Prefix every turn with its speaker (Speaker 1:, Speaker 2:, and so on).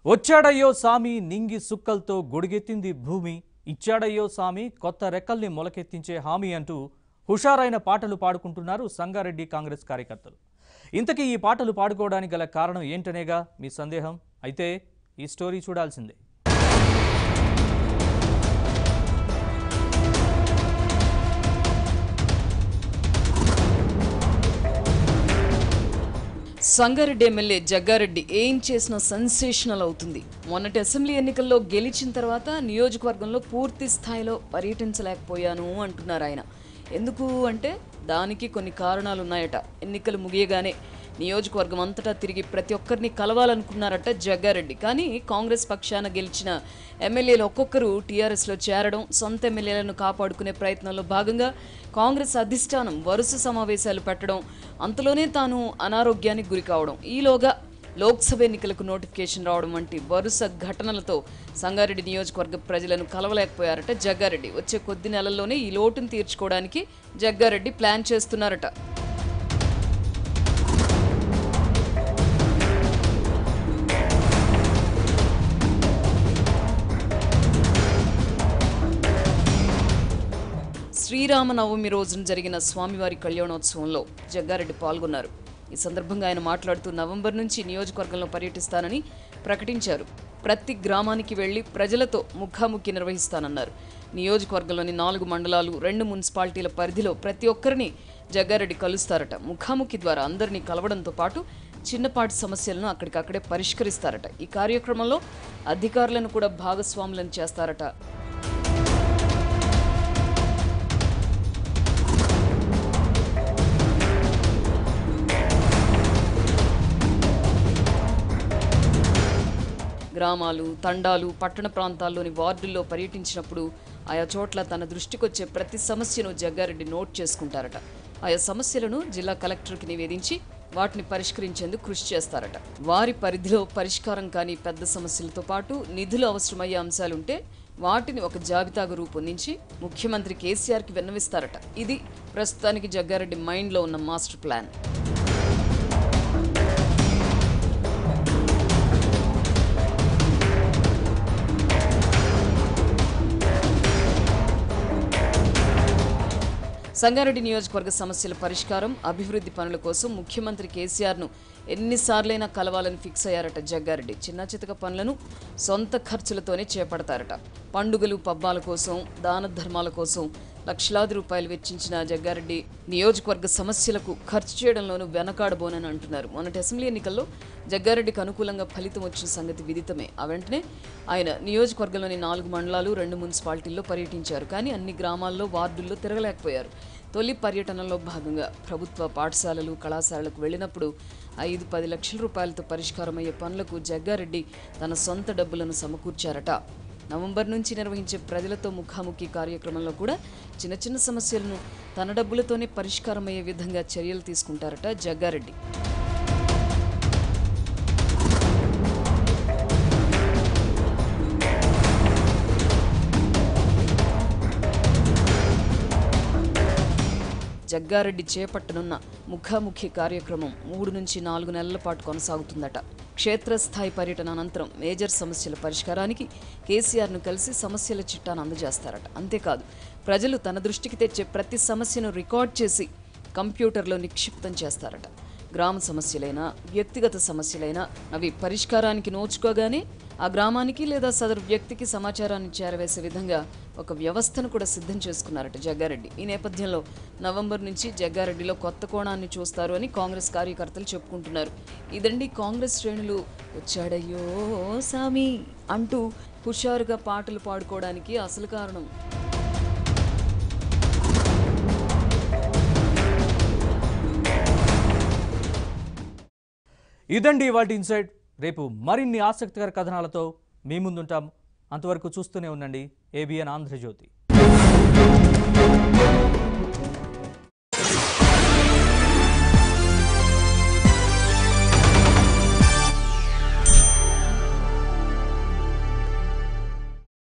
Speaker 1: వచ్చాడయ్యో సామి నింగి సుక్కలతో గొడిగెత్తింది భూమి ఇచ్చాడయ్యో సామి కొత్త రెక్కల్ని మొలకెత్తించే హామీ అంటూ హుషారైన పాటలు పాడుకుంటున్నారు సంగారెడ్డి కాంగ్రెస్ కార్యకర్తలు ఇంతకీ ఈ పాటలు పాడుకోవడానికి గల కారణం ఏంటనేగా మీ సందేహం అయితే ఈ స్టోరీ చూడాల్సిందే
Speaker 2: సంగారెడ్డి ఎమ్మెల్యే జగ్గారెడ్డి ఏం చేసినా సెన్సేషనల్ అవుతుంది మొన్నటి అసెంబ్లీ ఎన్నికల్లో గెలిచిన తర్వాత నియోజకవర్గంలో పూర్తి స్థాయిలో పర్యటించలేకపోయాను అంటున్నారు ఆయన ఎందుకు అంటే దానికి కొన్ని కారణాలు ఉన్నాయట ఎన్నికలు ముగియగానే నియోజకవర్గం అంతటా తిరిగి ప్రతి ఒక్కరిని కలవాలనుకున్నారట జగ్గారెడ్డి కానీ కాంగ్రెస్ పక్షాన గెలిచిన ఎమ్మెల్యేలు ఒక్కొక్కరు టీఆర్ఎస్లో చేరడం సొంత ఎమ్మెల్యేలను కాపాడుకునే ప్రయత్నంలో భాగంగా కాంగ్రెస్ అధిష్టానం వరుస సమావేశాలు పెట్టడం అంతలోనే తాను అనారోగ్యానికి గురి కావడం ఈలోగా లోక్సభ ఎన్నికలకు నోటిఫికేషన్ రావడం వంటి వరుస ఘటనలతో సంగారెడ్డి నియోజకవర్గ ప్రజలను కలవలేకపోయారట జగ్గారెడ్డి వచ్చే కొద్ది నెలల్లోనే ఈ లోటును తీర్చుకోవడానికి జగ్గారెడ్డి ప్లాన్ చేస్తున్నారట శ్రీరామనవమి రోజున జరిగిన స్వామివారి కళ్యాణోత్సవంలో జగ్గారెడ్డి పాల్గొన్నారు ఈ సందర్భంగా ఆయన మాట్లాడుతూ నవంబర్ నుంచి నియోజకవర్గంలో పర్యటిస్తానని ప్రకటించారు ప్రతి గ్రామానికి వెళ్లి ప్రజలతో ముఖాముఖి నిర్వహిస్తానన్నారు నియోజకవర్గంలోని నాలుగు మండలాలు రెండు మున్సిపాలిటీల పరిధిలో ప్రతి ఒక్కరిని జగ్గారెడ్డి కలుస్తారట ముఖాముఖి ద్వారా అందరినీ కలవడంతో పాటు చిన్నపాటి సమస్యలను అక్కడికక్కడే పరిష్కరిస్తారట ఈ కార్యక్రమంలో అధికారులను కూడా భాగస్వాములను చేస్తారట గ్రామాలు తండాలు పట్టణ ప్రాంతాల్లోని వార్డుల్లో పర్యటించినప్పుడు ఆయా చోట్ల తన దృష్టికొచ్చే ప్రతి సమస్యను జగ్గారెడ్డి నోట్ చేసుకుంటారట ఆయా సమస్యలను జిల్లా కలెక్టర్కి నివేదించి వాటిని పరిష్కరించేందుకు కృషి చేస్తారట వారి పరిధిలో పరిష్కారం కాని పెద్ద సమస్యలతో పాటు నిధులు అవసరమయ్యే అంశాలుంటే వాటిని ఒక జాబితాగా రూపొందించి ముఖ్యమంత్రి కేసీఆర్కి విన్నవిస్తారట ఇది ప్రస్తుతానికి జగ్గారెడ్డి మైండ్లో ఉన్న మాస్టర్ ప్లాన్ సంగారెడ్డి నియోజకవర్గ సమస్యల పరిష్కారం అభివృద్ధి పనుల కోసం ముఖ్యమంత్రి కేసీఆర్ను ఎన్నిసార్లైనా కలవాలని ఫిక్స్ అయ్యారట జగ్గారెడ్డి చిన్న చితక పనులను సొంత ఖర్చులతోనే చేపడతారట పండుగలు పబ్బాల కోసం దాన ధర్మాల కోసం లక్షలాది రూపాయలు వెచ్చించిన జగ్గారెడ్డి నియోజకవర్గ సమస్యలకు ఖర్చు చేయడంలోనూ వెనకాడబోనని అంటున్నారు మొన్నటి అసెంబ్లీ ఎన్నికల్లో జగ్గారెడ్డికి అనుకూలంగా ఫలితం వచ్చిన సంగతి విదితమే ఆ వెంటనే ఆయన నియోజకవర్గంలోని నాలుగు మండలాలు రెండు మున్సిపాలిటీల్లో పర్యటించారు కానీ అన్ని గ్రామాల్లో వార్డుల్లో తిరగలేకపోయారు తొలి పర్యటనలో భాగంగా ప్రభుత్వ పాఠశాలలు కళాశాలలకు వెళ్ళినప్పుడు ఐదు పది లక్షల రూపాయలతో పరిష్కారమయ్యే పనులకు జగ్గారెడ్డి తన సొంత డబ్బులను సమకూర్చారట నవంబర్ నుంచి నిర్వహించే ప్రజలతో ముఖాముఖి కార్యక్రమంలో కూడా చిన్న చిన్న సమస్యలను తన డబ్బులతోనే పరిష్కారమయ్యే విధంగా చర్యలు తీసుకుంటారట జగ్గారెడ్డి జగ్గారెడ్డి చేపట్టనున్న ముఖాముఖి కార్యక్రమం మూడు నుంచి నాలుగు నెలల పాటు కొనసాగుతుందట క్షేత్రస్థాయి పర్యటన అనంతరం మేజర్ సమస్యల పరిష్కారానికి కేసీఆర్ను కలిసి సమస్యల చిట్టాను అందజేస్తారట అంతేకాదు ప్రజలు తన దృష్టికి తెచ్చే ప్రతి సమస్యను రికార్డ్ చేసి కంప్యూటర్లో నిక్షిప్తం చేస్తారట గ్రామ సమస్యలైనా వ్యక్తిగత సమస్యలైనా అవి పరిష్కారానికి నోచుకోగానే ఆ గ్రామానికి లేదా సదరు వ్యక్తికి సమాచారాన్ని చేరవేసే విధంగా ఒక వ్యవస్థను కూడా సిద్ధం చేసుకున్నారట జగ్గారెడ్డి ఈ నేపథ్యంలో నవంబర్ నుంచి జగ్గారెడ్డిలో కొత్త కోణాన్ని చూస్తారు అని కాంగ్రెస్ కార్యకర్తలు చెప్పుకుంటున్నారు ఇదండి కాంగ్రెస్ శ్రేణులు వచ్చాడయ్యో సామి అంటూ హుషారుగా పాటలు పాడుకోవడానికి అసలు కారణం
Speaker 1: ఇదండి వాటి ఇన్సైడ్ రేపు మరిన్ని ఆసక్తికర కథనాలతో మీ ముందుంటాం అంతవరకు చూస్తూనే ఉండండి ఏబిఎన్ ఆంధ్రజ్యోతి